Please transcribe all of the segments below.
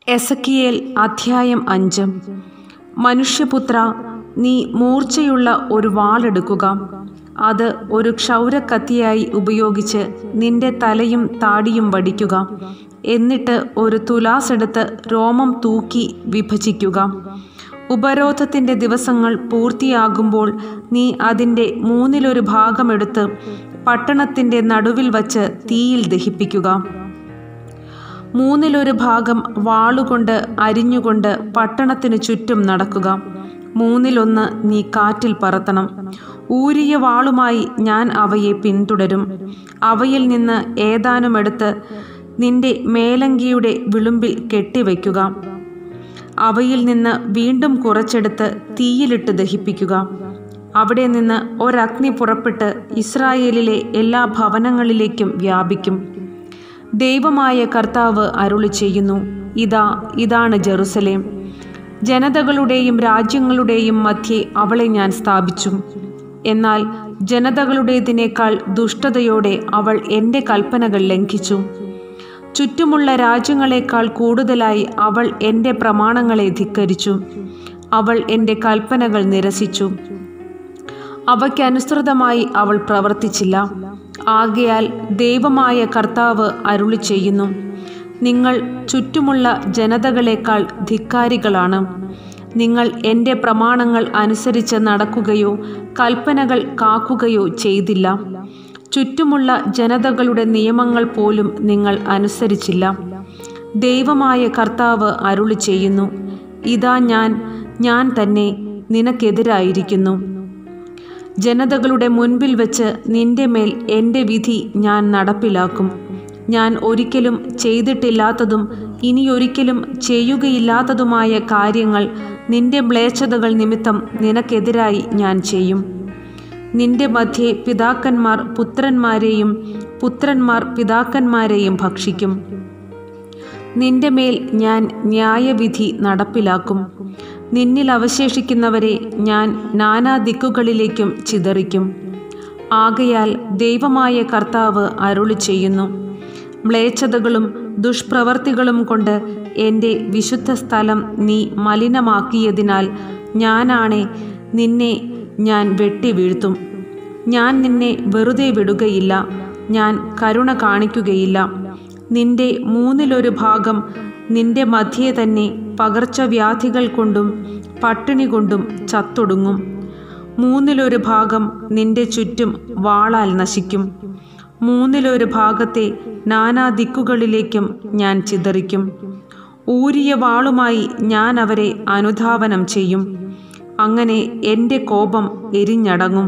എസക്കിയേൽ അധ്യായം അഞ്ച് മനുഷ്യപുത്ര നീ മൂർച്ചയുള്ള ഒരു വാളെടുക്കുക അത് ഒരു ക്ഷൗരക്കത്തിയായി ഉപയോഗിച്ച് നിന്റെ തലയും താടിയും വടിക്കുക എന്നിട്ട് ഒരു തുലാസെടുത്ത് രോമം തൂക്കി വിഭജിക്കുക ഉപരോധത്തിൻ്റെ ദിവസങ്ങൾ പൂർത്തിയാകുമ്പോൾ നീ അതിൻ്റെ മൂന്നിലൊരു ഭാഗമെടുത്ത് പട്ടണത്തിൻ്റെ നടുവിൽ വച്ച് തീയിൽ ദഹിപ്പിക്കുക മൂന്നിലൊരു ഭാഗം വാളുകൊണ്ട് അരിഞ്ഞുകൊണ്ട് പട്ടണത്തിനു ചുറ്റും നടക്കുക മൂന്നിലൊന്ന് നീ കാറ്റിൽ പറത്തണം ഊരിയ വാളുമായി ഞാൻ അവയെ പിന്തുടരും അവയിൽ നിന്ന് ഏതാനുമെടുത്ത് നിന്റെ മേലങ്കിയുടെ വിളുമ്പിൽ കെട്ടിവയ്ക്കുക അവയിൽ നിന്ന് വീണ്ടും കുറച്ചെടുത്ത് തീയിലിട്ട് ദഹിപ്പിക്കുക അവിടെ നിന്ന് ഒരഗ്നി പുറപ്പെട്ട് ഇസ്രായേലിലെ എല്ലാ ഭവനങ്ങളിലേക്കും വ്യാപിക്കും ദൈവമായ കർത്താവ് അരുളി ചെയ്യുന്നു ഇതാ ഇതാണ് ജെറുസലേം ജനതകളുടെയും രാജ്യങ്ങളുടെയും മധ്യേ അവളെ ഞാൻ സ്ഥാപിച്ചു എന്നാൽ ജനതകളുടേതിനേക്കാൾ ദുഷ്ടതയോടെ അവൾ എൻ്റെ കൽപ്പനകൾ ലംഘിച്ചു ചുറ്റുമുള്ള രാജ്യങ്ങളെക്കാൾ കൂടുതലായി അവൾ എൻ്റെ പ്രമാണങ്ങളെ ധിക്കരിച്ചു അവൾ എൻ്റെ കൽപ്പനകൾ നിരസിച്ചു അവയ്ക്കനുസൃതമായി അവൾ പ്രവർത്തിച്ചില്ല ആകയാൽ ദൈവമായ കർത്താവ് അരുളി ചെയ്യുന്നു നിങ്ങൾ ചുറ്റുമുള്ള ജനതകളെക്കാൾ ധിക്കാരികളാണ് നിങ്ങൾ എൻ്റെ പ്രമാണങ്ങൾ അനുസരിച്ച് നടക്കുകയോ കൽപ്പനകൾ കാക്കുകയോ ചെയ്തില്ല ചുറ്റുമുള്ള ജനതകളുടെ നിയമങ്ങൾ പോലും നിങ്ങൾ അനുസരിച്ചില്ല ദൈവമായ കർത്താവ് അരുളി ചെയ്യുന്നു ഇതാ ഞാൻ ഞാൻ തന്നെ നിനക്കെതിരായിരിക്കുന്നു ജനതകളുടെ മുൻപിൽ വെച്ച് നിന്റെ മേൽ എൻ്റെ വിധി ഞാൻ നടപ്പിലാക്കും ഞാൻ ഒരിക്കലും ചെയ്തിട്ടില്ലാത്തതും ഇനിയൊരിക്കലും ചെയ്യുകയില്ലാത്തതുമായ കാര്യങ്ങൾ നിന്റെ മ്ലേച്ഛതകൾ നിമിത്തം നിനക്കെതിരായി ഞാൻ ചെയ്യും നിന്റെ മധ്യേ പിതാക്കന്മാർ പുത്രന്മാരെയും പുത്രന്മാർ പിതാക്കന്മാരെയും ഭക്ഷിക്കും നിന്റെ മേൽ ഞാൻ ന്യായവിധി നടപ്പിലാക്കും നിന്നിൽ അവശേഷിക്കുന്നവരെ ഞാൻ നാനാ ദിക്കുകളിലേക്കും ചിതറിക്കും ആകയാൽ ദൈവമായ കർത്താവ് അരുളി ചെയ്യുന്നു മ്ലേച്ഛതകളും ദുഷ്പ്രവർത്തികളും കൊണ്ട് എൻ്റെ വിശുദ്ധ സ്ഥലം നീ മലിനമാക്കിയതിനാൽ ഞാനാണെ നിന്നെ ഞാൻ വെട്ടിവീഴ്ത്തും ഞാൻ നിന്നെ വെറുതെ വിടുകയില്ല ഞാൻ കരുണ കാണിക്കുകയില്ല നിന്റെ മൂന്നിലൊരു ഭാഗം നിന്റെ മധ്യേ തന്നെ പകർച്ചവ്യാധികൾ കൊണ്ടും പട്ടിണി കൊണ്ടും ചത്തൊടുങ്ങും മൂന്നിലൊരു ഭാഗം നിന്റെ ചുറ്റും വാളാൽ നശിക്കും മൂന്നിലൊരു ഭാഗത്തെ നാനാ ദിക്കുകളിലേക്കും ഞാൻ ചിതറിക്കും ഊരിയ വാളുമായി ഞാൻ അവരെ അനുധാവനം ചെയ്യും അങ്ങനെ എൻ്റെ കോപം എരിഞ്ഞടങ്ങും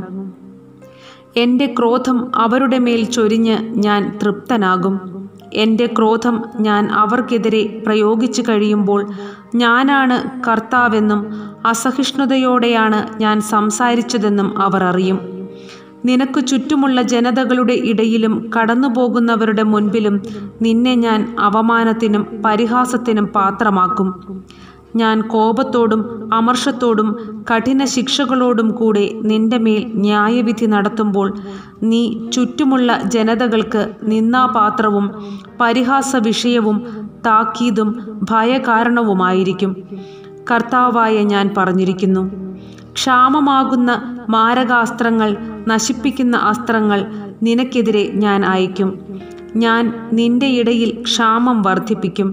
എൻ്റെ ക്രോധം അവരുടെ മേൽ ചൊരിഞ്ഞ് ഞാൻ തൃപ്തനാകും എൻ്റെ ക്രോധം ഞാൻ അവർക്കെതിരെ പ്രയോഗിച്ചു കഴിയുമ്പോൾ ഞാനാണ് കർത്താവെന്നും അസഹിഷ്ണുതയോടെയാണ് ഞാൻ സംസാരിച്ചതെന്നും അവർ അറിയും നിനക്ക് ചുറ്റുമുള്ള ജനതകളുടെ ഇടയിലും കടന്നുപോകുന്നവരുടെ മുൻപിലും നിന്നെ ഞാൻ അപമാനത്തിനും പരിഹാസത്തിനും പാത്രമാക്കും ഞാൻ കോപത്തോടും അമർഷത്തോടും കഠിന ശിക്ഷകളോടും കൂടെ നിന്റെ മേൽ ന്യായവിധി നടത്തുമ്പോൾ നീ ചുറ്റുമുള്ള ജനതകൾക്ക് നിന്നാപാത്രവും പരിഹാസ വിഷയവും താക്കീതും ഭയകാരണവുമായിരിക്കും കർത്താവായ ഞാൻ പറഞ്ഞിരിക്കുന്നു ക്ഷാമമാകുന്ന മാരകാസ്ത്രങ്ങൾ നശിപ്പിക്കുന്ന അസ്ത്രങ്ങൾ നിനക്കെതിരെ ഞാൻ അയക്കും ഞാൻ നിന്റെ ഇടയിൽ ക്ഷാമം വർദ്ധിപ്പിക്കും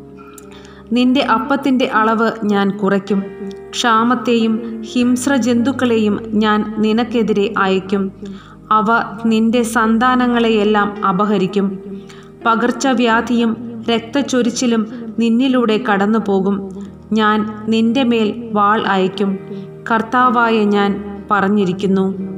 നിന്റെ അപ്പത്തിൻ്റെ അളവ് ഞാൻ കുറയ്ക്കും ക്ഷാമത്തെയും ഹിംസ്ര ജന്തുക്കളെയും ഞാൻ നിനക്കെതിരെ അയക്കും അവ നിന്റെ സന്താനങ്ങളെയെല്ലാം അപഹരിക്കും പകർച്ചവ്യാധിയും രക്തച്ചൊരിച്ചിലും നിന്നിലൂടെ കടന്നു പോകും ഞാൻ നിന്റെ മേൽ വാൾ അയക്കും കർത്താവായ ഞാൻ പറഞ്ഞിരിക്കുന്നു